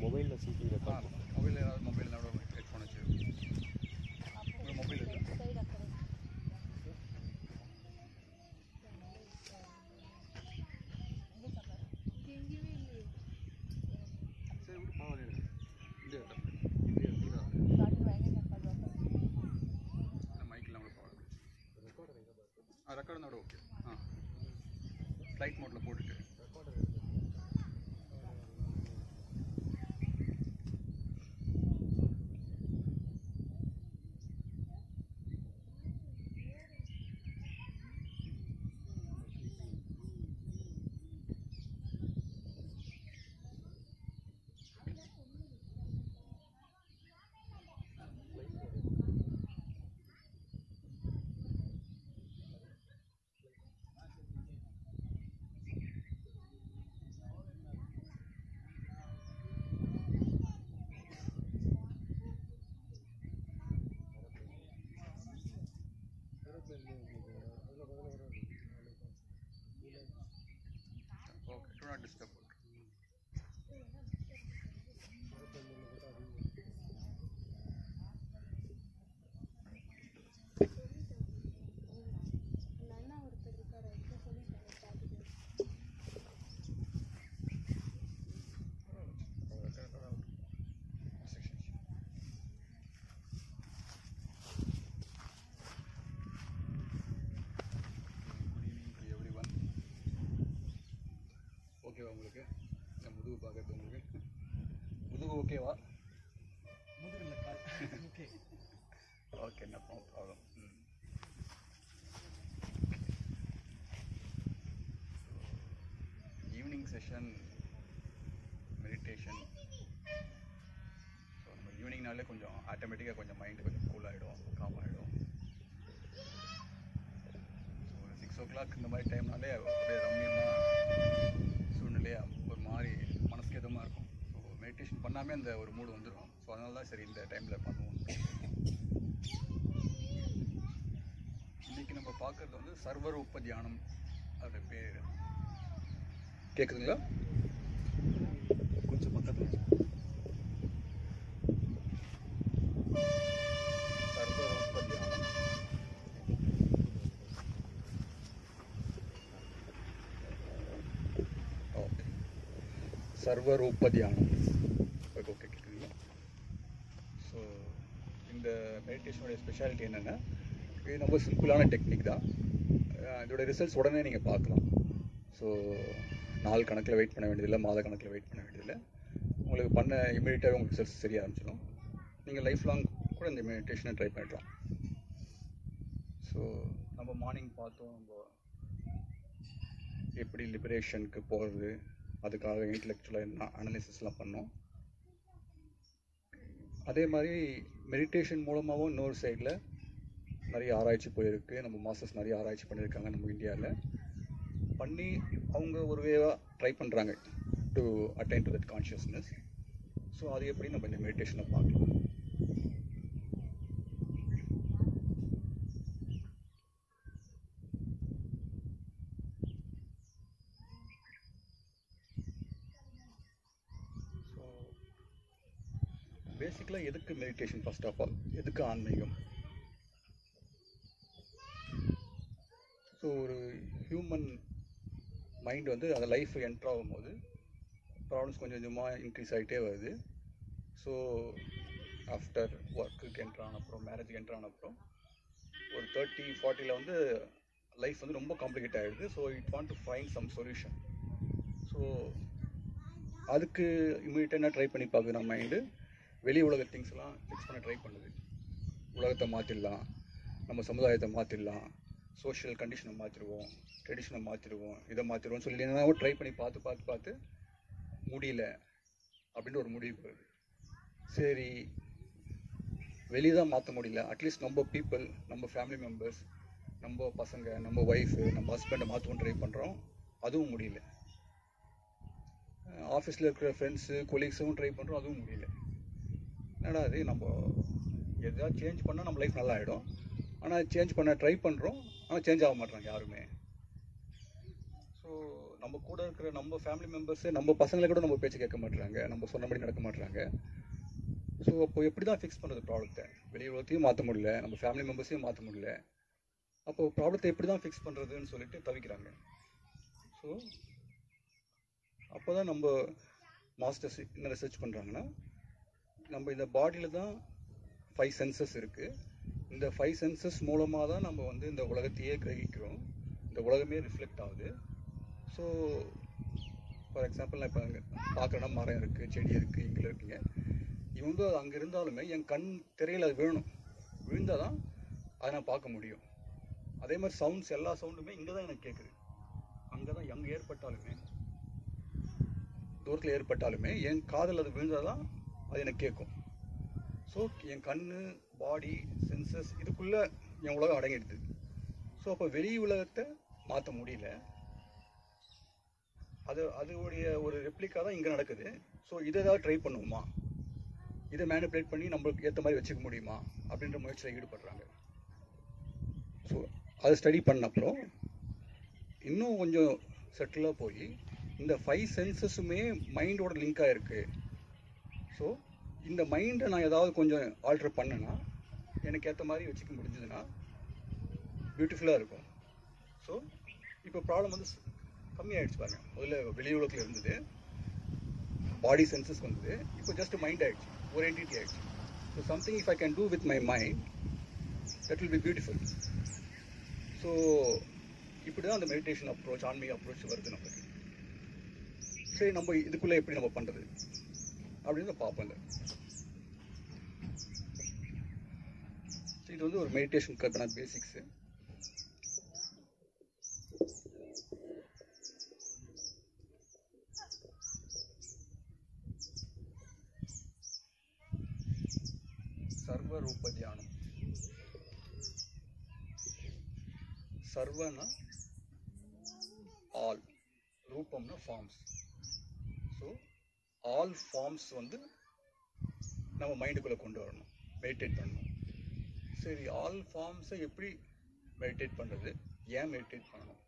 மொபைலில் சிடி ஆ record mobile ஏதாவது மொபைல் ஹெட்ஃபோன் வச்சு ஒரு மொபைல் இருக்கு சரி விடு பரவாயில்ல இது இது இதா மைக்கில் கூட பரவாயில்ல ஆ ரெக்கார்டு இருந்தால் ஓகே ஆ ஃப்ளைட் மோட்டில் போட்டுட்டு ஓகே டூ நாட் டிஸ்டர்ப் போட்டு good evening to everyone ஓகேவா உங்களுக்கு இந்த முதுகு பார்க்கறது உங்களுக்கு முதுகு ஓகேவா okay no problem evening session meditation so நம்ம ஈவினிங்னாலே கொஞ்சம் ஆட்டோமேட்டிக்காக கொஞ்சம் மைண்டு கொஞ்சம் கூல் ஆகிடும் காம் ஆகிடும் ஸோ ஒரு சிக்ஸ் ஓ கிளாக் இந்த மாதிரி டைம்னாலே அப்படியே ரம்மியமாக சூழ்நிலையாக ஒரு மாதிரி மனசுக்கு எதுவுமா இருக்கும் ஸோ மெடிடேஷன் பண்ணாமே அந்த ஒரு மூடு வந்துடும் ஸோ அதனால தான் சரி இந்த டைமில் பண்ணுவோம் இன்னைக்கு நம்ம பார்க்கறது வந்து சர்வரூப தியானம் அதோட பேர் கேட்குதுங்களா கொஞ்சம் பக்கத்தில் சர்வரூப தியானம் ஓகே சர்வரூப தியானம் ஓகே ஓகே கேட்குறீங்களா ஸோ இந்த மெடிடேஷனோட ஸ்பெஷாலிட்டி என்னென்னா இது ரொம்ப சிம்பிளான டெக்னிக் தான் அஹ் இதோட ரிசல்ட்ஸ் உடனே நீங்கள் பார்க்கலாம் ஸோ நாள் கணக்கில் வெயிட் பண்ண வேண்டியதில்லை மாத கணக்கில் வெயிட் பண்ண வேண்டியதில்லை உங்களுக்கு பண்ண இமீடியட்டாகவே உங்களுக்கு ரிசல்ட்ஸ் தெரிய ஆரம்பிச்சிடும் நீங்கள் லைஃப் லாங் கூட இந்த மெடிடேஷனை ட்ரை பண்ணிடலாம் ஸோ நம்ம மார்னிங் பார்த்தோம் நம்ம எப்படி லிபரேஷனுக்கு போகிறது அதுக்காக இன்டலெக்சுவலாக என்ன அனலிசிஸ்லாம் பண்ணோம் அதே மாதிரி மெடிடேஷன் மூலமாகவும் இன்னொரு சைடில் நிறைய ஆராய்ச்சி போயிருக்கு நம்ம மாஸ்டர்ஸ் நிறைய ஆராய்ச்சி பண்ணியிருக்காங்க நம்ம இந்தியாவில் பண்ணி அவங்க ஒரு வேவாக ட்ரை பண்ணுறாங்க to attain to that consciousness so அது எப்படி நம்ம இந்த மெடிடேஷனை பார்க்கலாம் ஸோ பேசிக்கலாக எதுக்கு மெடிடேஷன் ஃபர்ஸ்ட் ஆஃப் ஆல் எதுக்கு ஆன்மீகம் ஸோ ஒரு ஹியூமன் மைண்ட் வந்து அந்த லைஃப் என்ட்ரு ஆகும்போது ப்ராப்ளம்ஸ் கொஞ்சம் கொஞ்சமாக இன்க்ரீஸ் ஆகிட்டே வருது ஸோ ஆஃப்டர் ஒர்க்குக்கு என்ட்ரு ஆன அப்புறம் மேரேஜுக்கு என்ட்ரு ஆன அப்புறம் ஒரு தேர்ட்டி ஃபார்ட்டியில் வந்து லைஃப் வந்து ரொம்ப காம்ப்ளிகேட் ஆகிடுது so it want to find some solution so அதுக்கு இமீடியட்டாக என்ன ட்ரை பண்ணி பார்க்குது நம்ம மைண்டு வெளி உலக திங்ஸ் எல்லாம் ஃபிக்ஸ் பண்ண ட்ரை பண்ணுது உலகத்தை மாற்றிடலாம் நம்ம சமுதாயத்தை மாற்றிடலாம் சோஷியல் கண்டிஷனை மாற்றிடுவோம் ட்ரெடிஷனை மாற்றிடுவோம் இதை மாற்றிடுவோம் சொல்லி என்னென்னவோ ட்ரை பண்ணி பார்த்து பார்த்து பார்த்து முடியல அப்படின்னு ஒரு முடிவுக்கு வருது சரி வெளியே தான் மாற்ற முடியல அட்லீஸ்ட் நம்ம பீப்புள் நம்ம ஃபேமிலி மெம்பர்ஸ் நம்ம பசங்க நம்ம ஒய்ஃபு நம்ம ஹஸ்பண்டை மாற்றவும் ட்ரை பண்ணுறோம் அதுவும் முடியல ஆஃபீஸில் இருக்கிற ஃப்ரெண்ட்ஸு கொலீக்ஸும் ட்ரை பண்ணுறோம் அதுவும் முடியல என்னடா அது நம்ம எதாவது சேஞ்ச் பண்ணால் நம்ம லைஃப் நல்லா ஆகிடும் ஆனால் சேஞ்ச் பண்ண ட்ரை பண்ணுறோம் ஆனால் சேஞ்ச் ஆக மாட்றாங்க யாருமே ஸோ நம்ம கூட இருக்கிற நம்ம ஃபேமிலி மெம்பர்ஸே நம்ம பசங்களை கூட நம்ம பேச்சு கேட்க மாட்டுறாங்க நம்ம சொன்னபடி நடக்க மாட்டுறாங்க ஸோ அப்போ எப்படி தான் ஃபிக்ஸ் பண்ணுறது ப்ராப்ளத்தை வெளி உலகத்தையும் மாற்ற முடியல நம்ம ஃபேமிலி மெம்பர்ஸையும் மாற்ற முடியல அப்போ ப்ராப்ளத்தை எப்படி தான் ஃபிக்ஸ் பண்ணுறதுன்னு சொல்லிட்டு தவிக்கிறாங்க ஸோ அப்போ தான் நம்ம மாஸ்டர்ஸ் என்ன ரிசர்ச் பண்ணுறாங்கன்னா நம்ம இந்த பாடியில் தான் ஃபைவ் சென்சஸ் இருக்குது இந்த ஃபைவ் சென்சஸ் மூலமாக தான் நம்ம வந்து இந்த உலகத்தையே கிரகிக்கிறோம் இந்த உலகமே ரிஃப்ளெக்ட் ஆகுது ஸோ ஃபார் எக்ஸாம்பிள் நான் இப்போ அங்கே பார்க்குறேன்னா மரம் இருக்குது செடி இருக்குது இங்கே இருக்கீங்க இவங்க அது அங்கே இருந்தாலுமே என் கண் திரையில் அது விழணும் விழுந்தால் தான் அதை நான் பார்க்க முடியும் அதே மாதிரி சவுண்ட்ஸ் எல்லா சவுண்டுமே இங்கே தான் எனக்கு கேட்குது அங்கே தான் எங்கே ஏற்பட்டாலுமே தூரத்தில் ஏற்பட்டாலுமே என் காதில் அது விழுந்தால் தான் அது எனக்கு கேட்கும் ஸோ என் கண் பாடி சென்சஸ் இதுக்குள்ளே என் உலகம் அடங்கிடுது ஸோ அப்போ வெளி உலகத்தை மாற்ற முடியல அது அதோடைய ஒரு ரெப்ளிகா தான் இங்கே நடக்குது ஸோ இதை ஏதாவது ட்ரை பண்ணுவோமா இதை மேனிப்புலேட் பண்ணி நம்மளுக்கு ஏற்ற மாதிரி வச்சுக்க முடியுமா அப்படின்ற முயற்சியில் ஈடுபடுறாங்க ஸோ அதை ஸ்டடி பண்ண அப்புறம் இன்னும் கொஞ்சம் செட்டிலாக போய் இந்த ஃபைவ் சென்சஸுமே மைண்டோட லிங்க் ஆகிருக்கு ஸோ இந்த மைண்டை நான் ஏதாவது கொஞ்சம் ஆல்டர் பண்ணேன்னா எனக்கு ஏற்ற மாதிரி வச்சுக்க முடிஞ்சதுன்னா பியூட்டிஃபுல்லாக இருக்கும் ஸோ இப்போ ப்ராப்ளம் வந்து கம்மியாயிடுச்சு பாருங்க முதல்ல வெளி உலகத்தில் இருந்தது பாடி சென்சஸ் வந்தது இப்போ ஜஸ்ட் மைண்ட் ஆயிடுச்சு ஒரு என்டிட்டி ஆயிடுச்சு so something if I can do with my mind that will be beautiful so இப்படி தான் அந்த மெடிடேஷன் அப்ரோச் ஆன்மீக அப்ரோச் வருது நமக்கு சரி நம்ம இதுக்குள்ளே எப்படி நம்ம பண்ணுறது அப்படின்னு பார்ப்போம் இந்த So, இது வந்து ஒரு மெடிடேஷனுக்கான பேசிக்ஸு சர்வரூப தியானம் சர்வனா ஆல் ரூபம்னா ஃபார்ம்ஸ் ஸோ ஆல் ஃபார்ம்ஸ் வந்து நம்ம மைண்டுக்குள்ளே கொண்டு வரணும் மெடிடேட் பண்ணணும் சரி ஆல் ஃபார்ம்ஸை எப்படி மெடிடேட் பண்ணுறது ஏன் மெடிடேட் பண்ணணும்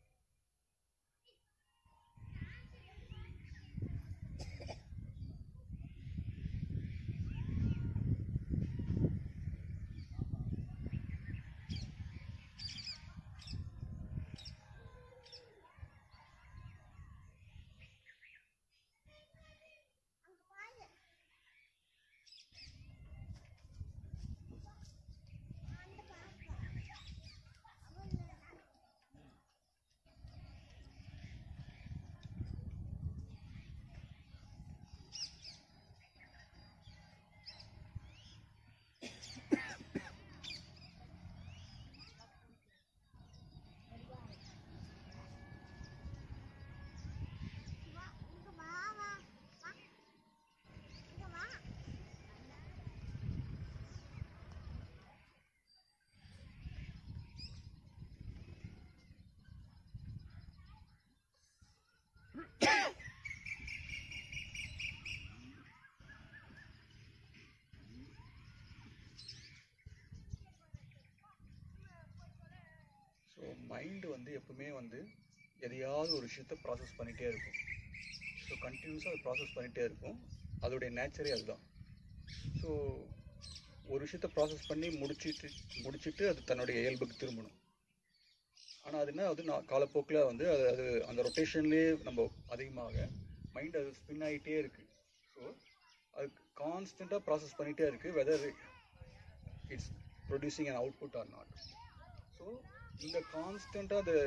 ஸோ மைண்டு வந்து எப்பவுமே வந்து எதையாவது ஒரு விஷயத்த ப்ராசஸ் பண்ணிகிட்டே இருக்கும் ஸோ கண்டினியூஸாக அதை ப்ராசஸ் பண்ணிகிட்டே இருக்கும் அதோடைய நேச்சரே அதுதான் ஸோ ஒரு விஷயத்த ப்ராசஸ் பண்ணி முடிச்சிட்டு முடிச்சிட்டு அது தன்னுடைய இயல்புக்கு திரும்பணும் ஆனால் அது என்ன அது நான் காலப்போக்கில் வந்து அது அது அந்த ரொட்டேஷன்லேயே நம்ம அதிகமாக மைண்ட் அது ஸ்பின் ஆகிட்டே இருக்குது ஸோ அது கான்ஸ்டண்ட்டாக ப்ராசஸ் பண்ணிகிட்டே இருக்குது whether it's producing an output or not so இந்த கான்ஸ்டண்ட்டாக அது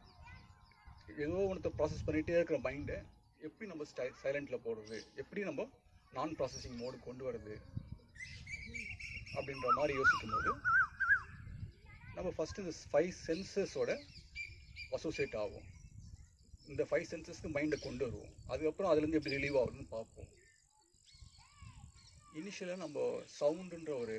ஏதோ ஒன்றத்தை ப்ராசஸ் பண்ணிகிட்டே இருக்கிற மைண்டை எப்படி நம்ம ஸ்டை சைலண்டில் போடுறது எப்படி நம்ம நான் ப்ராசஸிங் மோடு கொண்டு வர்றது அப்படின்ற மாதிரி யோசிக்கும் போது நம்ம ஃபஸ்ட்டு இந்த ஃபைவ் சென்சஸோட அசோசியேட் ஆகும் இந்த ஃபைவ் சென்சஸ்க்கு மைண்டை கொண்டு வருவோம் அதுக்கப்புறம் அதுலேருந்து எப்படி ரிலீவ் ஆகுதுன்னு பார்ப்போம் இனிஷியலாக நம்ம சவுண்டுன்ற ஒரு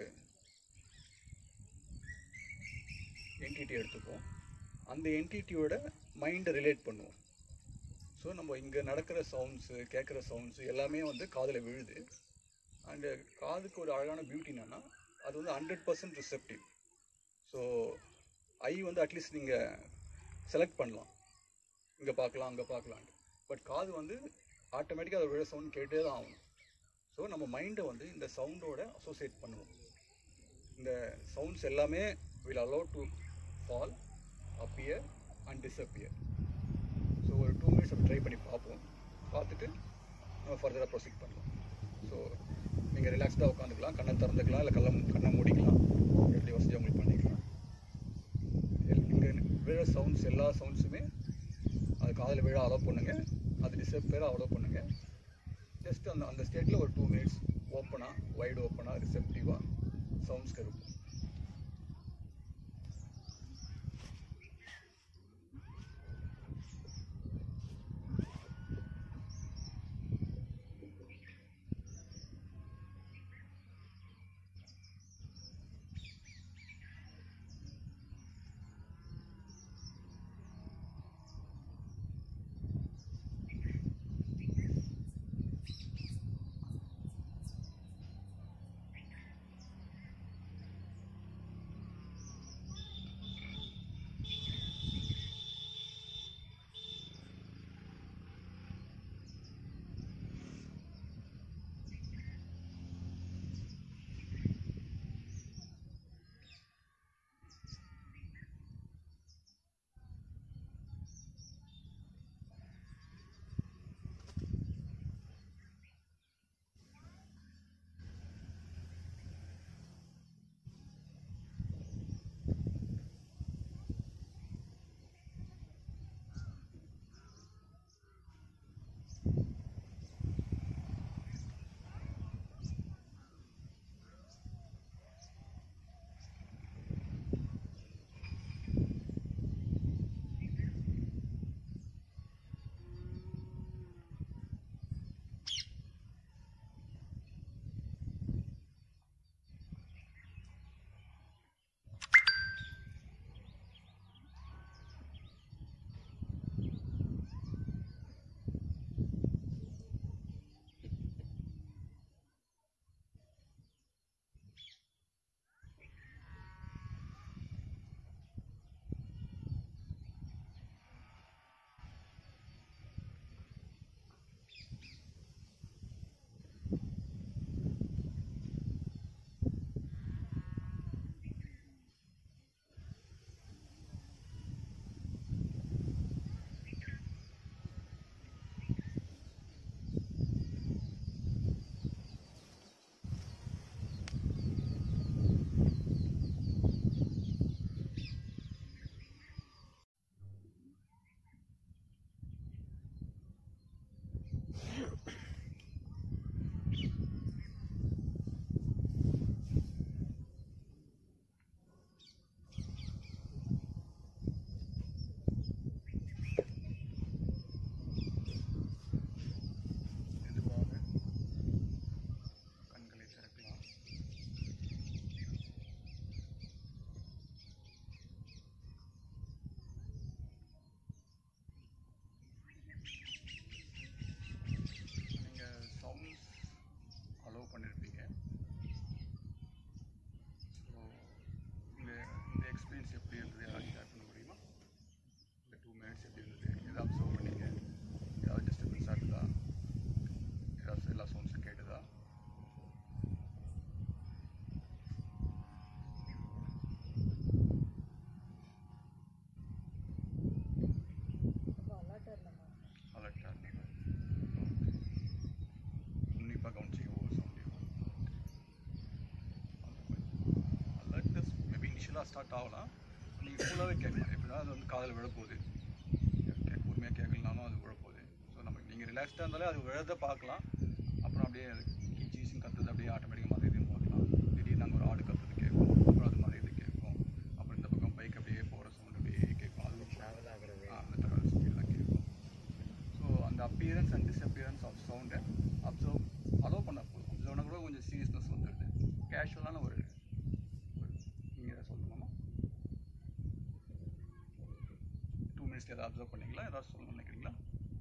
என்டிட்டி எடுத்துப்போம் அந்த என்டிட்டியோட மைண்டை ரிலேட் பண்ணுவோம் ஸோ நம்ம இங்கே நடக்கிற சவுண்ட்ஸு கேட்குற சவுண்ட்ஸு எல்லாமே வந்து காதில் விழுது அண்டு காதுக்கு ஒரு அழகான பியூட்டி என்னன்னா அது வந்து hundred percent receptive so I வந்து அட்லீஸ்ட் நீங்கள் செலக்ட் பண்ணலாம் இங்கே பார்க்கலாம் அங்கே பார்க்கலான்ட்டு பட் காது வந்து ஆட்டோமேட்டிக்காக அதை விழ சவுண்ட் கேட்டே தான் ஆகும் ஸோ நம்ம மைண்டை வந்து இந்த சவுண்டோட அசோசியேட் பண்ணுவோம் இந்த சவுண்ட்ஸ் எல்லாமே will allow to fall appear and disappear so ஒரு டூ மினிட்ஸ் அப்படி ட்ரை பண்ணி பார்ப்போம் பார்த்துட்டு நம்ம ஃபர்தராக ப்ரொசீட் பண்ணலாம் ஸோ நீங்கள் ரிலாக்ஸ்டாக உட்காந்துக்கலாம் கண்ணை திறந்துக்கலாம் இல்லை கண்ணை கண்ணை மூடிக்கலாம் எப்படி வசதி உங்களுக்கு பண்ணிக்கலாம் இங்கே விழ சவுண்ட்ஸ் எல்லா சவுண்ட்ஸுமே அது காதில் விழ அலோவ் பண்ணுங்க அது டிசப்பியர் அலோவ் பண்ணுங்க ஜஸ்ட் அந்த அந்த ஸ்டேட்டில் ஒரு டூ மினிட்ஸ் ஓப்பனாக வைடு ஓப்பனாக ரிசெப்டிவாக சவுண்ட்ஸ்க்கு இருக்கும் மெதுவாக கண்களை திறக்கலாம் நீங்கள் சவுண்ட்ஸ் அலோவ் பண்ணியிருப்பீங்க ஸோ இந்த இந்த எக்ஸ்பீரியன்ஸ் எப்படி இருந்தது யாராவது ஷேர் பண்ண முடியுமா இந்த டூ மினிட்ஸ் எப்படி இருந்தது எதை அப்சர்வ் பண்ணீங்க ஏதாவது டிஸ்டர்பன்ஸாக இருக்குதா ஏதாவது எல்லா சவுண்ட்ஸும் கேட்டுதா அலர்ட்டாக இருந்தது உன்னிப்பாக கவனிச்சிங்க ஒவ்வொரு சவுண்டையும் அலர்ட்னஸ் மேபி இனிஷியலாக ஸ்டார்ட் ஆகலாம் நீங்கள் ஃபுல்லாகவே கேட்கலாம் எப்படின்னா அது வந்து காதில் விழப்போகுது கே பொறுமையாக கேட்கலனாலும் அது விழப்போகுது ஸோ நம்ம நீங்கள் ரிலாக்ஸ்டாக இருந்தாலே அது விழத பார்க்கலாம் அப்புறம் அப்படியே கீ சீஸும் கத்துறது அப்படியே ஆட்டோமேட்டிக்காக மாதிரி இதுவும் பார்க்கலாம் திடீர்னு நாங்கள் ஒரு ஆடு கத்துறது கேட்கும் அப்புறம் அது மாதிரி இது கேட்கும் அப்புறம் இந்த பக்கம் பைக் அப்படியே போகிற சவுண்ட் அப்படியே கேட்கும் அது ட்ராவல் ஆகிறது ஆ, அந்த ட்ராவல் ஸ்பீடெலாம் கேட்கும் ஸோ அந்த அப்பியரன்ஸ் அண்ட் டிஸ்அப்பியரன்ஸ் ஆஃப் சவுண்டை அப்சர்வ் அலோவ் பண்ண போதும் அப்சர்வ்னா கூட கொஞ்சம் சீரியஸ்னஸ் வந்துடுது கேஷுவலான ஒரு நீங்கள் எதாவது சொல்லணுமா டூ மினிட்ஸ்க்கு எதாவது அப்சர்வ் பண்ணீங்களா ஏதாவது சொல்லணும்னு நினைக்கிறீங்களா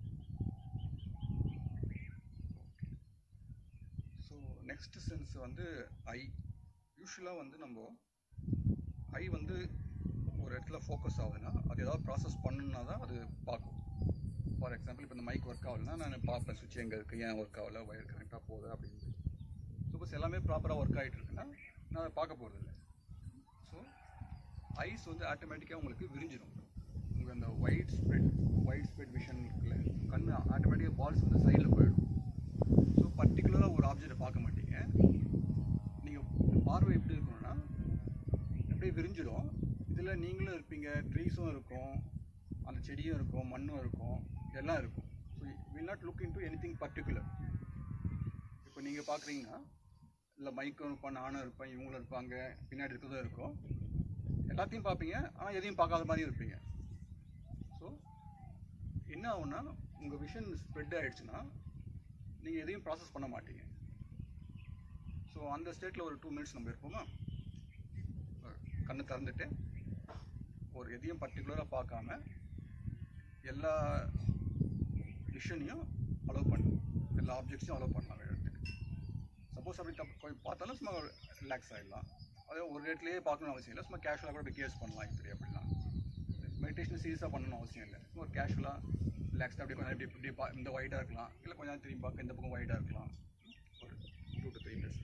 ஸோ நெக்ஸ்ட் சென்ஸ் வந்து ஐ யூஸ்வலாக வந்து நம்ம ஐ வந்து ஒரு இடத்துல ஃபோக்கஸ் ஆகுதுன்னா அது ஏதாவது ப்ராசஸ் பண்ணணுன்னா தான் அது பார்க்கும் ஃபார் எக்ஸாம்பிள் இப்போ இந்த மைக் ஒர்க் ஒர்க் ஆகலன்னா நான் பார்ப்பேன் சுவிட்ச் எங்கே இருக்குது ஏன் ஒர்க் ஆகல ஒயர் கரெக்டாக போகுது அப்படின்னு சப்போஸ் எல்லாமே ப்ராப்பராக ஒர்க் ஆகிட்டு இருக்குன்னா நான் அதை பார்க்க போகிறதில்ல ஸோ ஐஸ் வந்து ஆட்டோமேட்டிக்காக உங்களுக்கு விரிஞ்சிடும் உங்கள் அந்த white spread white spread vision இருக்குல்ல கண் ஆட்டோமேட்டிக்காக பால்ஸ் வந்து சைடில் போயிடும் ஸோ பர்டிகுலராக ஒரு ஆப்ஜெக்டை பார்க்க மாட்டீங்க நீங்கள் பார்வை எப்படி இருக்கணும்னா அப்படியே விரிஞ்சிடும் இதில் நீங்களும் இருப்பீங்க ட்ரீஸும் இருக்கும் அந்த செடியும் இருக்கும் மண்ணும் இருக்கும் எல்லாம் இருக்கும் so will not look into anything particular இப்போ நீங்கள் பார்க்குறீங்கன்னா இல்லை மைக்கும் இருப்பான் நானும் இருப்பேன் இவங்களும் இருப்பாங்க பின்னாடி இருக்கிறதும் இருக்கும் எல்லாத்தையும் பார்ப்பீங்க ஆனால் எதையும் பார்க்காத மாதிரி இருப்பீங்க ஸோ என்ன ஆகும்னா உங்கள் விஷன் ஸ்ப்ரெட் ஆகிடுச்சுன்னா நீங்கள் எதையும் ப்ராசஸ் பண்ண மாட்டீங்க ஸோ அந்த ஸ்டேட்டில் ஒரு டூ மினிட்ஸ் நம்ம இருப்போமா கண்ணை திறந்துட்டு ஒரு எதையும் பர்டிகுலராக பார்க்காம எல்லா விஷனையும் அலோவ் பண்ணு எல்லா ஆப்ஜெக்ட்ஸையும் அலோவ் பண்ணலாம் விளையாட்டுக்கு சப்போஸ் அப்படி தப்பு கொஞ்சம் பார்த்தாலும் சும்மா ரிலாக்ஸ் ஆகிடலாம் அதே ஒரு ரேட்லேயே பார்க்கணும்னு அவசியம் இல்லை சும்மா கேஷுவலாக கூட கேஸ் பண்ணலாம் இப்படி அப்படிலாம் மெடிடேஷன் சீரியஸாக பண்ணணும் அவசியம் இல்லை சும்மா ஒரு கேஷுவலாக ரிலாக்ஸ்டாக அப்படி கொஞ்சம் இப்படி இப்படி பா இந்த ஒயிட்டாக இருக்கலாம் இல்லை கொஞ்சம் நேரம் திரும்பி பார்க்க இந்த பக்கம் ஒயிட்டாக இருக்கலாம் ஒரு டூ டு த்ரீ மினிட்ஸ்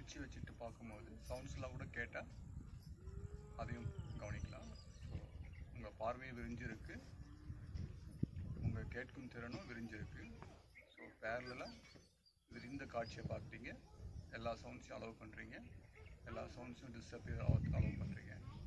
காட்சி வச்சுட்டு பார்க்கும்போது சவுண்ட்ஸ்லாம் கூட கேட்டால் அதையும் கவனிக்கலாம் ஸோ உங்கள் பார்வையும் விரிஞ்சிருக்கு உங்கள் கேட்கும் திறனும் விரிஞ்சிருக்கு ஸோ பேரலாக விரிந்த காட்சியை பார்க்குறீங்க எல்லா சவுண்ட்ஸையும் அலோவ் பண்ணுறீங்க எல்லா சவுண்ட்ஸையும் டிஸ்அப்பியர் அலோவ் பண்ணுறீங்க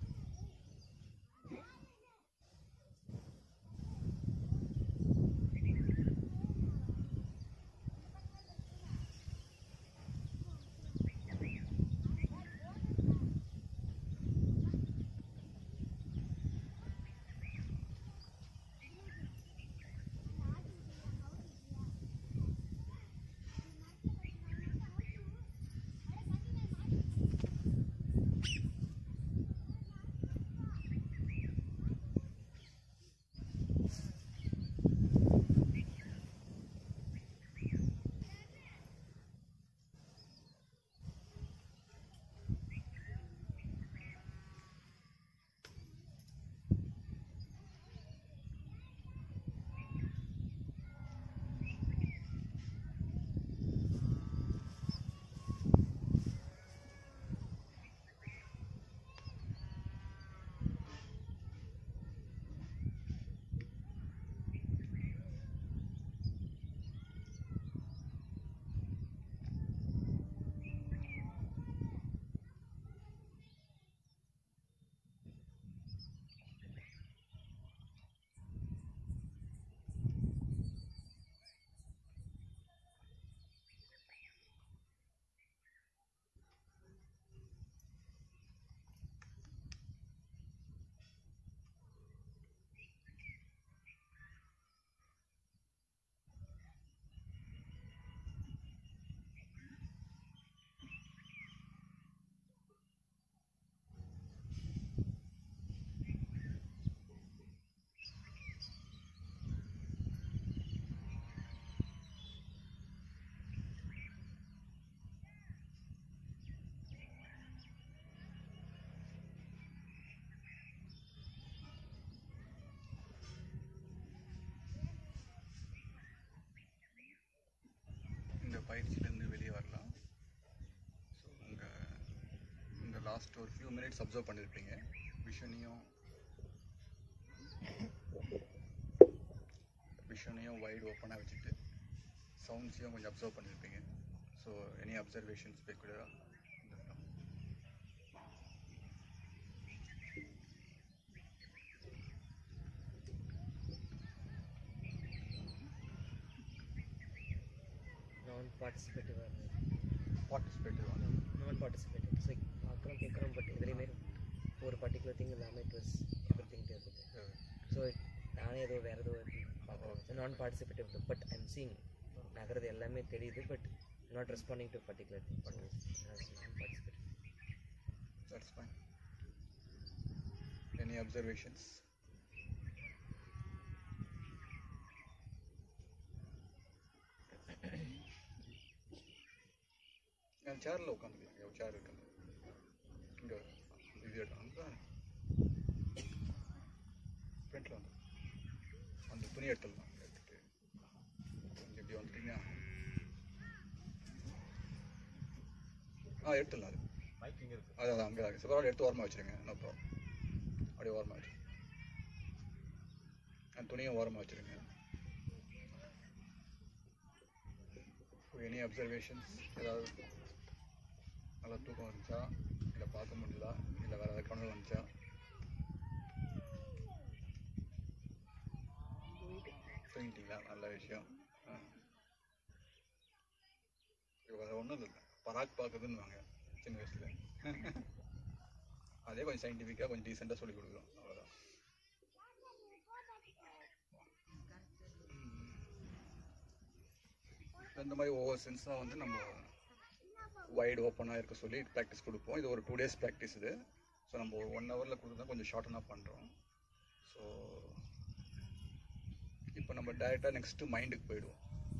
இந்த பயிற்சியிலேருந்து வெளியே வரலாம் ஸோ உங்கள் இந்த லாஸ்ட் ஒரு ஃபியூ மினிட்ஸ் அப்சர்வ் பண்ணியிருப்பீங்க விஷனையும் விஷனையும் வைடு ஓப்பனாக வச்சுட்டு சவுண்ட்ஸையும் கொஞ்சம் அப்சர்வ் பண்ணியிருப்பீங்க ஸோ எனி அப்சர்வேஷன்ஸ் பெக்குலராக நான் பார்ட்டிசிபேட்டிவாக பார்ட்டிசிபேட்டிவ் நான் பார்ட்டிசிபேட்டிவ் ஸோ பார்க்குறோம் கேட்குறோம் பட் எதுலேயுமே ஒரு பர்டிகுலர் திங் இல்லாமல் இட் வாஸ் எவ்ரி திங் இருக்குது ஸோ நானே ஏதோ வேறு ஏதோ பார்க்குறேன் நான் பார்ட்டிசிபேட்டிவ் பட் ஐம் சீங் நகர்றது எல்லாமே தெரியுது but not responding to particular thing நான் participative That's fine. Any observations? நான் சேரில் உட்காந்துக்கலாம் இங்கே சேர் இருக்கு இங்கே இது எடுத்து அங்கே ஃப்ரண்ட்டில் வந்து அந்த துணி எடுத்துடலாம் எடுத்துட்டு கொஞ்சம் இப்படி வந்துட்டீங்கன்னா ஆ எடுத்துடலாம் அது மைக் இங்கே இருக்கு அதான் அதான் அங்கே இருக்குது பரவாயில்ல எடுத்து ஓரமாக வச்சுருங்க நோ ப்ராப்ளம் அப்படியே ஓரமாக வச்சு அந்த துணியும் ஓரமாக வச்சுருங்க எனி அப்சர்வேஷன்ஸ் ஏதாவது நல்லா தூக்கம் வந்துச்சா இல்லை பார்க்க முடியல இல்லை வேறு ஏதாவது கனவு வந்துச்சா தூங்கிட்டீங்களா நல்ல விஷயம் ஆ இது வேறு ஒன்றும் இல்லை பராக் பார்க்குதுன்னு வாங்க சின்ன வயசில் அதே கொஞ்சம் சயின்டிஃபிக்காக கொஞ்சம் டீசெண்டாக சொல்லி கொடுக்குறோம் அவ்வளோதான் இந்த மாதிரி ஒவ்வொரு சென்ஸாக வந்து நம்ம வைடு ஓப்பனாக இருக்க சொல்லி ப்ராக்டிஸ் கொடுப்போம் இது ஒரு டூ டேஸ் ப்ராக்டிஸ் இது ஸோ நம்ம ஒரு ஒன் ஹவரில் கொடுத்தா கொஞ்சம் ஷார்ட்டனாக பண்ணுறோம் ஸோ இப்போ நம்ம டேரெக்டாக நெக்ஸ்ட்டு மைண்டுக்கு போயிடுவோம்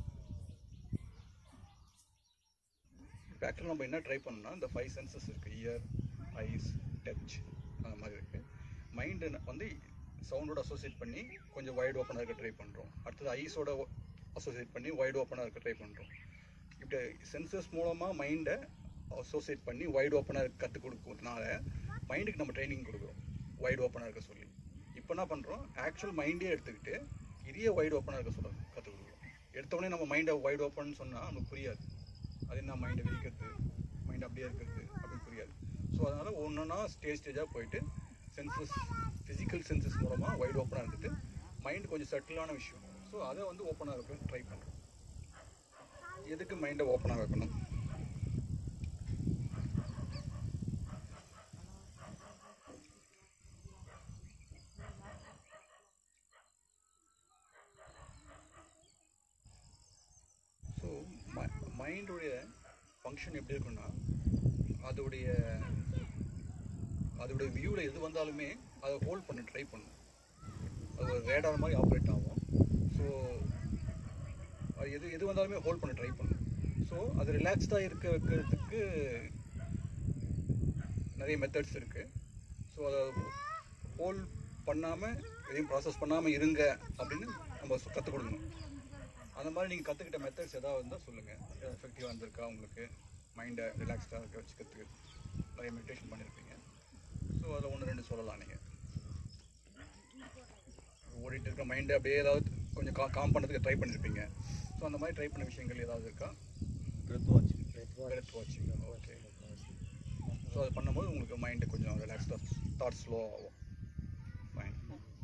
பேக்கில் நம்ம என்ன ட்ரை பண்ணோம்னா இந்த ஃபைவ் சென்சஸ் இருக்குது இயர் ஐஸ் டச் அந்த மாதிரி இருக்குது மைண்டு வந்து சவுண்டோட அசோசியேட் பண்ணி கொஞ்சம் வைடு ஓப்பனாக இருக்க ட்ரை பண்ணுறோம் அடுத்தது ஐஸோட அசோசியேட் பண்ணி வைடு ஓப்பனாக இருக்க ட்ரை பண்ணுறோம் இப்படி சென்சஸ் மூலமாக மைண்டை அசோசியேட் பண்ணி வைடு ஓப்பனாக கற்றுக் கொடுக்கறதுனால மைண்டுக்கு நம்ம ட்ரைனிங் கொடுக்குறோம் வைடு ஓப்பனாக இருக்க சொல்லி இப்போ என்ன பண்ணுறோம் ஆக்சுவல் மைண்டே எடுத்துக்கிட்டு இதையே வைடு ஓப்பனாக இருக்க சொல்ல கற்றுக் கொடுக்குறோம் எடுத்தோடனே நம்ம மைண்டை வைடு ஓப்பன் சொன்னால் நமக்கு புரியாது அது என்ன மைண்டை விரிக்கிறது மைண்ட் அப்படியே இருக்கிறது அப்படின்னு புரியாது ஸோ அதனால் ஒன்றுனா ஸ்டேஜ் ஸ்டேஜாக போயிட்டு சென்சஸ் ஃபிசிக்கல் சென்சஸ் மூலமாக வைடு ஓப்பனாக இருந்துட்டு மைண்ட் கொஞ்சம் செட்டிலான விஷயம் ஸோ அதை வந்து ஓப்பனாக இருக்க ட்ரை பண்ணுறோம் எதுக்கு மைண்டை ஓப்பனாக வைக்கணும் ஸோ மைண்டுடைய ஃபங்க்ஷன் எப்படி இருக்குன்னா அதோடைய அதோடைய வியூவில் எது வந்தாலுமே அதை ஹோல்ட் பண்ண ட்ரை பண்ணும் அது ஒரு ரேடார் மாதிரி ஆப்ரேட் ஆகும் ஸோ அது எது எது வந்தாலுமே ஹோல்ட் பண்ண ட்ரை பண்ணும் ஸோ அது ரிலாக்ஸ்டாக இருக்க வைக்கிறதுக்கு நிறைய மெத்தட்ஸ் இருக்குது ஸோ அதை ஹோல்ட் பண்ணாமல் எதையும் ப்ராசஸ் பண்ணாமல் இருங்க அப்படின்னு நம்ம கற்றுக் கொடுக்கணும் அந்த மாதிரி நீங்கள் கற்றுக்கிட்ட மெத்தட்ஸ் ஏதாவது இருந்தால் சொல்லுங்கள் எஃபெக்டிவாக இருந்திருக்கா உங்களுக்கு மைண்டை ரிலாக்ஸ்டாக இருக்க வச்சுக்கிறதுக்கு நிறைய மெடிடேஷன் பண்ணியிருப்பீங்க ஸோ அதில் ஒன்று ரெண்டு சொல்லலாம் நீங்கள் ஓடிட்டு இருக்க மைண்டை அப்படியே ஏதாவது கொஞ்சம் கா காம் பண்ணுறதுக்கு ட்ரை பண்ணியிருப்பீங்க ஸோ அந்த மாதிரி ட்ரை பண்ண விஷயங்கள் ஏதாவது இருக்கா breath watching. Breath watching, okay. So அது பண்ணும்போது உங்களுக்கு மைண்டு கொஞ்சம் ரிலாக்ஸ்டாக தாட் ஸ்லோ ஆகும் ஃபைன்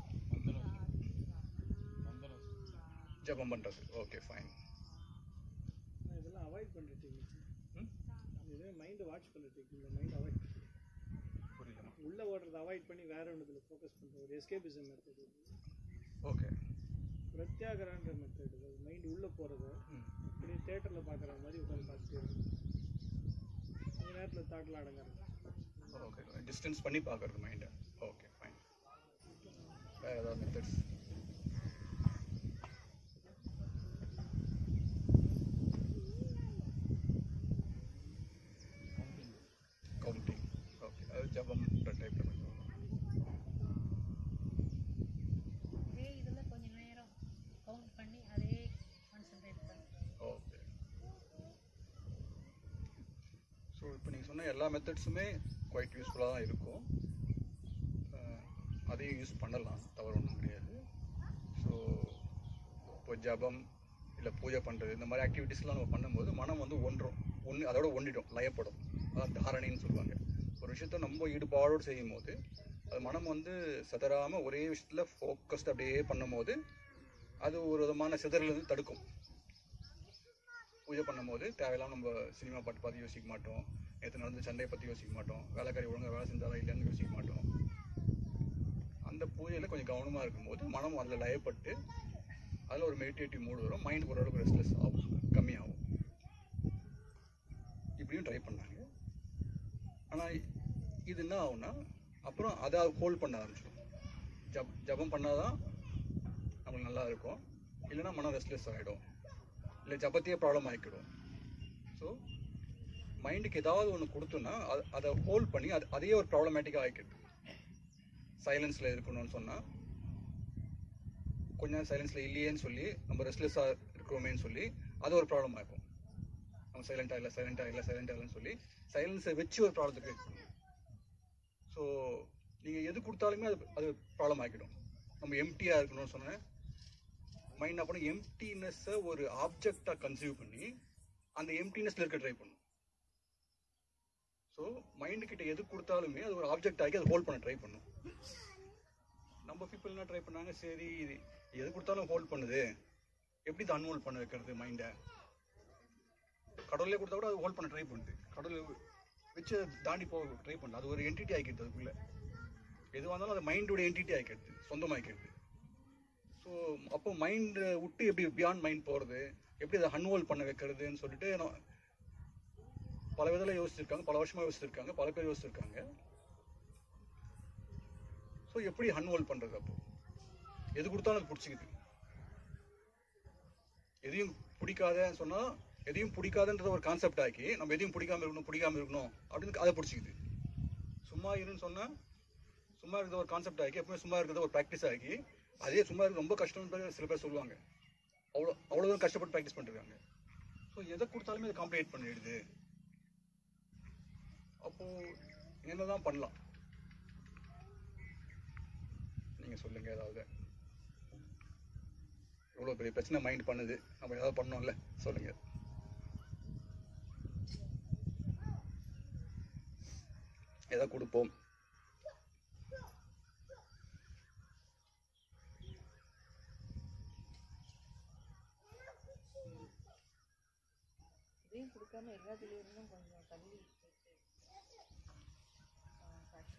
ஜபம் பண்ணுறது ஓகே ஃபைன் இதெல்லாம் அவாய்ட் பண்ணுற டெக்னிக்ஸ் ம் இதுவே மைண்டை வாட்ச் பண்ணுற டெக்னிக் இந்த மைண்ட் அவாய்ட் புரியல உள்ளே ஓடுறத அவாய்ட் பண்ணி வேற ஒன்றுல ஃபோக்கஸ் பண்ணுற ஒரு எஸ்கேபிசம் மெத்தட் ஓகே பிரத்யாகரான்ற மெத்தட் மைண்ட் உள்ளே போகிறத ம் அப்படியே தேட்டரில் பார்க்குற மாதிரி உட்காந்து பார்த்துட்டே இருக்கும் கொஞ்ச நேரத்தில் தாட்டில் அடங்காது ஓகே டிஸ்டன்ஸ் பண்ணி பார்க்கறது மைண்டை ஓகே ஃபைன் வேறு ஏதாவது மெத்தட்ஸ் கவுண்டிங் ஓகே அது ஜபம் டைப்பில் பண்ணுவோம் அதே இதில் கொஞ்ச நேரம் கவுண்ட் பண்ணி அதே கான்சென்ட்ரேட் பண்ணி ஓகே ஸோ இப்போ நீங்கள் சொன்ன எல்லா மெத்தட்ஸுமே குவைட் யூஸ்ஃபுல்லாக தான் இருக்கும் அஹ், அதையும் யூஸ் பண்ணலாம் தவறு ஒன்றும் கிடையாது ஸோ இப்போ ஜபம் இல்லை பூஜை பண்ணுறது இந்த மாதிரி ஆக்டிவிட்டீஸ்லாம் நம்ம பண்ணும்போது மனம் வந்து ஒன்றும் ஒன்று அதோட ஒன்றிடும் லயப்படும் அதான் தாரணைன்னு சொல்லுவாங்க ஒரு விஷயத்த நம்ம ஈடுபாடோடு செய்யும் போது அது மனம் வந்து சிதறாமல் ஒரே விஷயத்தில் ஃபோக்கஸ்ட் அப்படியே பண்ணும்போது அது ஒரு விதமான சிதறலேருந்து தடுக்கும் பூஜை பண்ணும்போது தேவையில்லாம நம்ம சினிமா பாட்டு பார்த்து யோசிக்க மாட்டோம் நேற்று நடந்த சண்டையை பற்றி யோசிக்க மாட்டோம் வேலைக்காரி ஒழுங்கா வேலை செஞ்சாலா இல்லைன்னு யோசிக்க மாட்டோம் அந்த பூஜையில் கொஞ்சம் கவனமாக இருக்கும்போது மனம் அதில் லயப்பட்டு அதில் ஒரு மெடிடேட்டிவ் மூடு வரும் மைண்ட் ஓரளவுக்கு ரெஸ்ட்லெஸ் ஆகும் கம்மியாகும் இப்படியும் ட்ரை பண்ணாங்க ஆனால் இது என்ன ஆகும்னா அப்புறம் அதை ஹோல்ட் பண்ண ஆரம்பிச்சிடும் ஜப் ஜபம் பண்ணாதான் நம்மளுக்கு நல்லா இருக்கும் இல்லைன்னா மனம் ரெஸ்ட்லெஸ் ஆகிடும் இல்லை ஜபத்தையே ப்ராப்ளம் ஆகிக்கிடும் ஸோ மைண்டுக்கு ஏதாவது ஒன்று கொடுத்தோன்னா அது அதை ஹோல்ட் பண்ணி அது அதையே ஒரு ப்ராப்ளமேட்டிக்காக ஆகிக்கிடுது சைலன்ஸில் இருக்கணும்னு சொன்னால் கொஞ்ச நேரம் சைலன்ஸில் இல்லையேன்னு சொல்லி நம்ம ரெஸ்ட்லெஸ்ஸாக இருக்கிறோமேன்னு சொல்லி அது ஒரு ப்ராப்ளம் ஆகும் நம்ம சைலண்ட்டாக இல்லை சைலண்ட்டாக இல்லை சைலண்ட்டாக இல்லைன்னு சொல்லி சைலன்ஸை வச்சு ஒரு ப்ராப்ளத்தை கிரியேட் பண்ணுவோம் ஸோ நீங்கள் எது கொடுத்தாலுமே அது அது ப்ராப்ளம் ஆகிடும் நம்ம எம்டியாக இருக்கணும்னு சொன்னேன் மைண்ட் அப்போ எம்டினஸ்ஸை ஒரு ஆப்ஜெக்டாக கன்சீவ் பண்ணி அந்த எம்டினஸ்ல இருக்க ட்ரை பண்ணும் ஸோ மைண்டு கிட்ட எது கொடுத்தாலுமே அது ஒரு ஆப்ஜெக்ட் ஆகி அதை ஹோல்ட் பண்ண ட்ரை பண்ணும் நம்ம பீப்புள் என்ன ட்ரை பண்ணாங்க சரி இது எது கொடுத்தாலும் ஹோல்ட் பண்ணுது எப்படி இதை அன்ஹோல்ட் பண்ண வைக்கிறது மைண்டை கடவுளே கொடுத்தா கூட அது ஹோல்ட் பண்ண ட்ரை பண்ணுது கடவுள் வச்சு அதை தாண்டி போக ட்ரை பண்ணுது அது ஒரு என்டிட்டி ஆகிக்கிறது அதுக்குள்ள எதுவாக இருந்தாலும் அது மைண்டோட என்டிட்டி ஆகிக்கிறது சொந்தமாக்கிடுது ஸோ அப்போ மைண்டு விட்டு எப்படி பியாண்ட் மைண்ட் போகிறது எப்படி அதை அன்ஹோல்ட் பண்ண வைக்கிறதுன்னு சொல்லிட்டு நான் பல விதத்தில் யோசிச்சிருக்காங்க பல வருஷமாக யோசிச்சிருக்காங்க பல பேர் யோசிச்சிருக்காங்க ஸோ எப்படி அன்ஹோல்ட் பண்ணுறது அப்போ எது கொடுத்தாலும் அது பிடிச்சிக்குது எதையும் பிடிக்காதன்னு சொன்னால் எதையும் பிடிக்காதுன்றத ஒரு கான்செப்ட் ஆக்கி நம்ம எதையும் பிடிக்காம இருக்கணும் பிடிக்காம இருக்கணும் அப்படின்னு அதை பிடிச்சிக்குது சும்மா இருன்னு சொன்னால் சும்மா இருக்கிறத ஒரு கான்செப்ட் ஆக்கி எப்பவுமே சும்மா இருக்கிறத ஒரு ப்ராக்டிஸ் ஆக்கி அதே சும்மா இருக்க ரொம்ப கஷ்டம்னு சில பேர் சொல்லுவாங்க அவ்வளோ அவ்வளோ தூரம் கஷ்டப்பட்டு ப்ராக்டிஸ் பண்ணிருக்காங்க ஸோ எதை கொடுத்தாலுமே அதை காம்ப்ளிகேட் பண்ணிடுது அப்போது என்ன தான் பண்ணலாம் நீங்கள் சொல்லுங்கள் ஏதாவது இவ்வளோ பெரிய பிரச்சனை மைண்ட் பண்ணுது நம்ம ஏதாவது பண்ணோம்ல சொல்லுங்கள் ஏதாவது கொடுப்போம் இதையும் கொடுக்காம எல்லாத்துலேயும் இருந்தும் கொஞ்சம் தள்ளி வச்சு ஆ, காட்டு.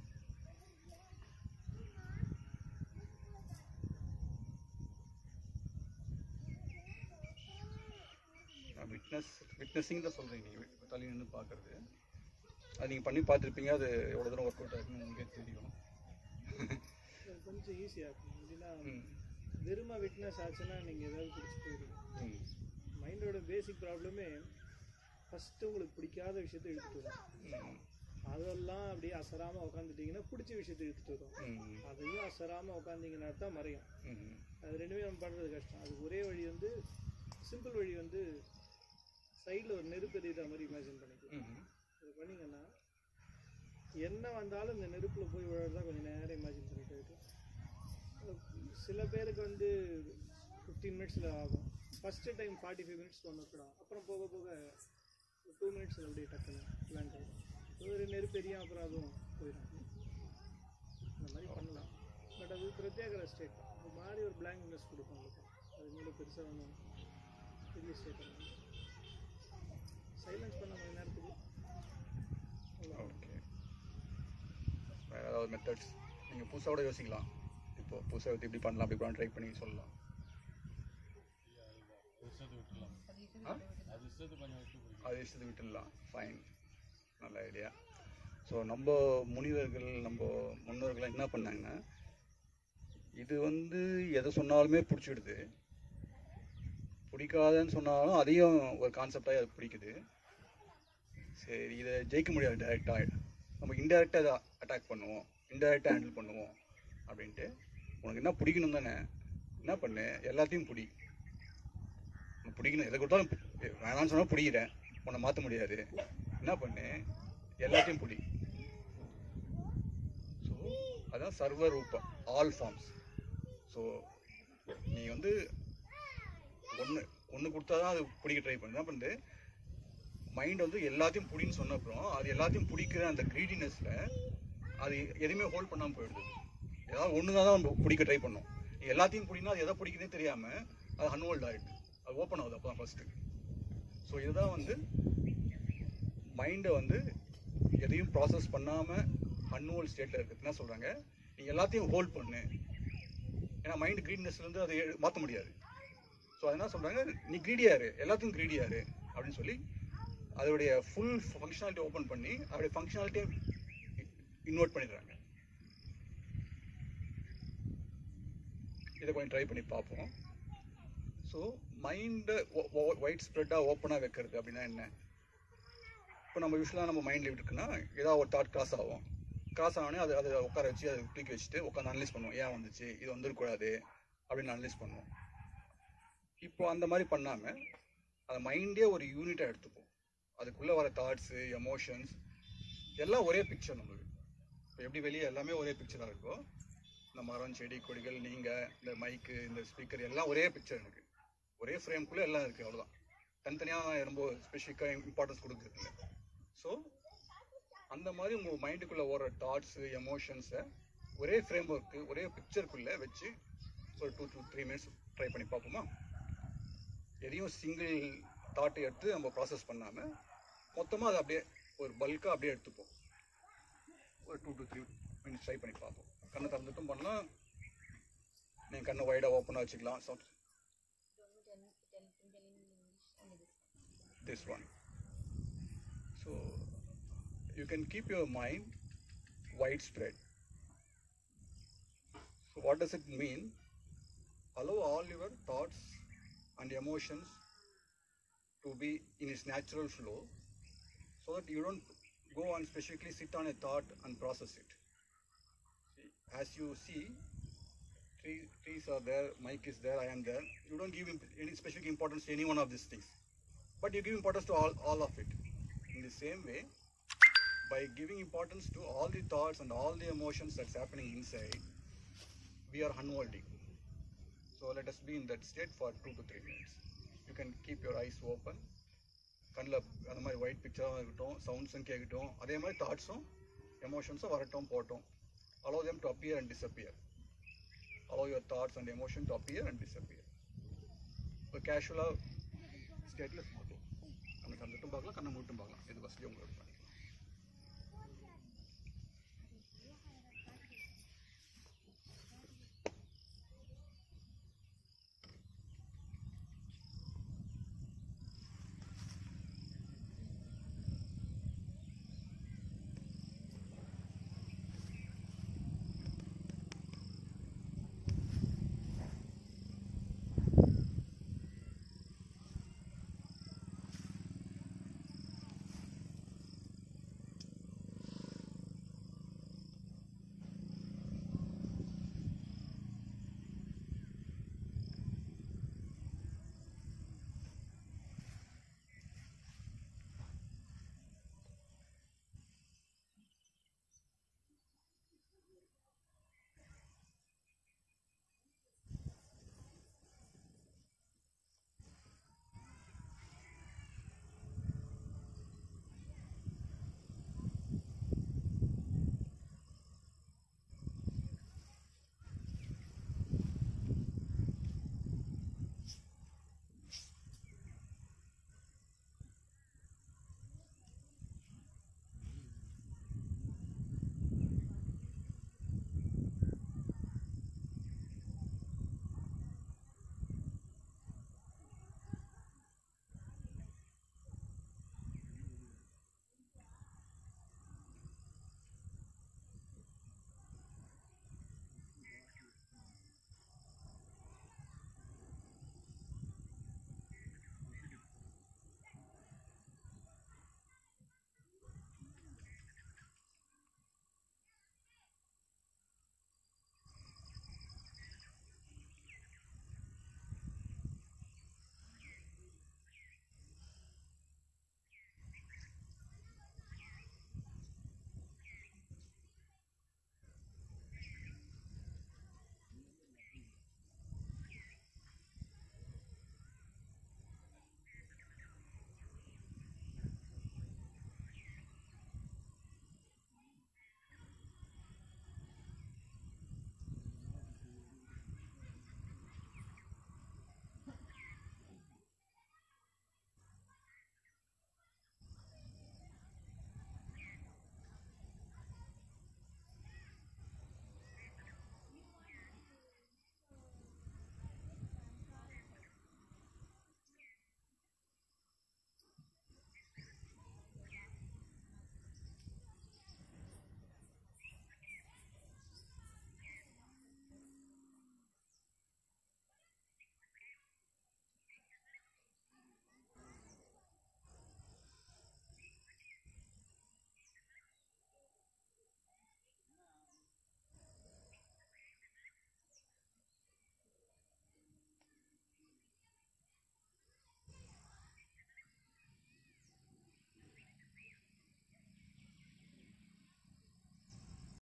விட்னஸ் விட்னஸிங் தான் சொல்கிறீங்க நீங்கள் தள்ளி நின்று பார்க்குறது அது நீங்கள் பண்ணி பார்த்துருப்பீங்க அது எவ்வளோ தூரம் ஒர்க் அவுட் ஆகுதுன்னு உங்களுக்கே தெரியும் இது கொஞ்சம் ஈஸியாக இருக்கும் எப்படின்னா ம் வெறுமை விட்னஸ் ஆச்சுன்னா நீங்கள் ஏதாவது பிடிச்சி போயிடுவீங்க ம் மைண்டோட பேசிக் ப்ராப்ளமே ஃபஸ்ட்டு உங்களுக்கு பிடிக்காத விஷயத்தை இழுத்துட்டு வரும் ம் அதெல்லாம் அப்படியே அசராமல் உட்காந்துட்டிங்கன்னா பிடிச்ச விஷயத்தை இழுத்துட்டு வரும் ம் அதையும் அசராமல் உட்காந்திங்கன்னா தான் மறையும் ம் அது ரெண்டுமே நம்ம பண்ணுறது கஷ்டம் அதுக்கு ஒரே வழி வந்து சிம்பிள் வழி வந்து சைடில் ஒரு நெருப்பு எரியுற மாதிரி இமேஜின் பண்ணிக்கலாம் ம் இது பண்ணிங்கன்னா என்ன வந்தாலும் இந்த நெருப்பில் போய் விழுறதா கொஞ்சம் நேரம் இமேஜின் பண்ணிட்டு போயிட்டு சில பேருக்கு வந்து ஃபிஃப்டீன் மினிட்ஸில் ஆகும் first time forty five minutes one கூட அப்புறம் போக போக டூ மினிட்ஸில் அப்படியே டக்குன்னு லேண்ட் ஆகும் ஒரு நெருப்பு எரியும் அப்புறம் அதுவும் போயிடும் இந்த மாதிரி பண்ணலாம் பட் அது பிரத்யேக ஸ்டேட் ஒரு மாதிரி ஒரு பிளாங்க்னஸ் கொடுக்கும் உங்களுக்கு அது மேலே பெருசாக ஒன்றும் பெரிய ஸ்டேட் சைலன்ஸ் பண்ண கொஞ்ச நேரத்துக்கு அவ்வளவுதான். ஓகே வேறு ஏதாவது மெத்தட்ஸ் நீங்கள் புதுசாக கூட யோசிக்கலாம் இப்போ புதுசாக எடுத்து இப்படி பண்ணலாம் அப்படி பண்ணலாம் ட்ரை பண்ணி சொல்லலாம் ஆ அது இஷ்டத்துக்கு விட்டுடலாம் ஃபைன் நல்ல ஐடியா ஸோ நம்ம முனிவர்கள் நம்ம முன்னோர்கள் என்ன பண்ணாங்கன்னா இது வந்து எதை சொன்னாலுமே பிடிச்சிடுது பிடிக்காதுன்னு சொன்னாலும் அதையும் ஒரு கான்செப்டாக அது பிடிக்குது சரி இதை ஜெயிக்க முடியாது டைரெக்டாக நம்ம இன்டெரக்டாக இதை அட்டாக் பண்ணுவோம் இன்டெரக்டாக ஹேண்டில் பண்ணுவோம் அப்படின்ட்டு உனக்கு என்ன பிடிக்கணும் தானே என்ன பண்ணு எல்லாத்தையும் பிடி உனக்கு பிடிக்கணும் எதை கொடுத்தாலும் பி- வேணாம்னு சொன்னால் பிடிக்கிறேன் உன்னை மாற்ற முடியாது என்ன பண்ணு எல்லாத்தையும் பிடி ஸோ அதான் சர்வ ரூபம் ஆல் ஃபார்ம்ஸ் ஸோ நீ வந்து ஒன்று ஒன்று கொடுத்தா தான் அது பிடிக்க ட்ரை பண்ணு என்ன பண்ணுது மைண்ட் வந்து எல்லாத்தையும் பிடின்னு சொன்ன அப்புறம் அது எல்லாத்தையும் பிடிக்கிற அந்த க்ரீடினஸில் அது எதுவுமே ஹோல்ட் பண்ணாமல் போயிடுது ஏதாவது ஒன்று தான் நம்ம பிடிக்க ட்ரை பண்ணோம் நீ எல்லாத்தையும் பிடினா அது எதை பிடிக்குதுன்னே தெரியாமல் அது அன்ஹோல்ட் ஆகிடுது அது ஓப்பன் ஆகுது அப்போ தான் ஃபஸ்ட்டு ஸோ இதுதான் வந்து மைண்டை வந்து எதையும் ப்ராசஸ் பண்ணாமல் அன்ஹோல்ட் ஸ்டேட்டில் இருக்குது என்ன சொல்கிறாங்க நீ எல்லாத்தையும் ஹோல்ட் பண்ணு ஏன்னா மைண்ட் க்ரீட்னஸ்லேருந்து அதை மாற்ற முடியாது ஸோ அது என்ன சொல்கிறாங்க நீ க்ரீடியாரு எல்லாத்தையும் க்ரீடியாரு அப்படின்னு சொல்லி அதோடைய ஃபுல் ஃபங்க்ஷனாலிட்டி ஓப்பன் பண்ணி அதோடைய ஃபங்க்ஷனாலிட்டியை இன்வெர்ட் பண்ணிடுறாங்க இதை கொஞ்சம் ட்ரை பண்ணி பார்ப்போம் ஸோ மைண்டை ஒயிட் ஸ்ப்ரெட்டாக ஓப்பனாக வைக்கிறது அப்படின்னா என்ன இப்போ நம்ம யூஸ்வலாக நம்ம மைண்டில் இருக்குன்னா ஏதாவது ஒரு தாட் கிராஸ் ஆகும் கிராஸ் ஆனோடனே அதை அதை உட்கார வச்சு அதை தூக்கி வச்சுட்டு உட்காந்து அனலைஸ் பண்ணுவோம் ஏன் வந்துச்சு இது வந்துடக்கூடாது அப்படின்னு அனலைஸ் பண்ணுவோம் இப்போ அந்த மாதிரி பண்ணாமல் அந்த மைண்டே ஒரு யூனிட்டாக எடுத்துப்போம் அதுக்குள்ளே வர தாட்ஸு எமோஷன்ஸ் எல்லாம் ஒரே பிக்சர் நம்மளுக்கு இப்போ எப்படி வெளியே எல்லாமே ஒரே பிக்சராக இருக்கோ இந்த மரம் செடி கொடிகள் நீங்கள் இந்த மைக்கு இந்த ஸ்பீக்கர் எல்லாம் ஒரே பிக்சர் எனக்கு ஒரே ஃப்ரேம்குள்ளே எல்லாம் இருக்குது அவ்வளோதான் தனித்தனியாக ரொம்ப ஸ்பெசிஃபிக்காக இம்பார்ட்டன்ஸ் கொடுக்குறது இல்லை ஸோ அந்த மாதிரி உங்கள் மைண்டுக்குள்ளே ஓடுற தாட்ஸு எமோஷன்ஸை ஒரே ஃப்ரேம் ஒர்க்கு ஒரே பிக்சருக்குள்ளே வச்சு ஒரு two two three minutes try பண்ணி பார்ப்போமா எதையும் சிங்கிள் தாட்டை எடுத்து நம்ம ப்ராசஸ் பண்ணாமல் மொத்தமாக அதை அப்படியே ஒரு பல்காக அப்படியே எடுத்துப்போம் ஒரு two to three minutes try பண்ணி பார்ப்போம் கண்ணை திறந்துட்டும் பண்ணலாம் நீங்கள் கண்ணை வைடாக ஓப்பனாக வச்சுக்கலாம் so this one. So you can keep your mind widespread. So what does it mean? Allow all your thoughts and emotions to be in its natural flow so that you don't go and specifically sit on a thought and process it. See, As you see, tree, trees are there, mic is there, I am there. You don't give imp- any specific importance to any one of these things but you give importance to all, all of it. In the same way, by giving importance to all the thoughts and all the emotions that's happening inside, we are unholding. So let us be in that state for two to three minutes. You can keep your eyes open. கண்ணில் அந்த மாதிரி white பிக்சராகவும் இருக்கட்டும் சவுண்ட்ஸும் கேட்கட்டும் அதே மாதிரி தாட்ஸும் எமோஷன்ஸும் வரட்டும் போட்டும் allow them to appear and disappear. Allow your thoughts and emotion to appear and disappear. இப்போ கேஷுவலாக ஸ்டேட்டில் பார்க்கலாம் கண்ணை கண்டுட்டும் பார்க்கலாம் கண்ணை மூட்டும் பார்க்கலாம் இது ஃபஸ்ட்லேயே உங்களுக்கு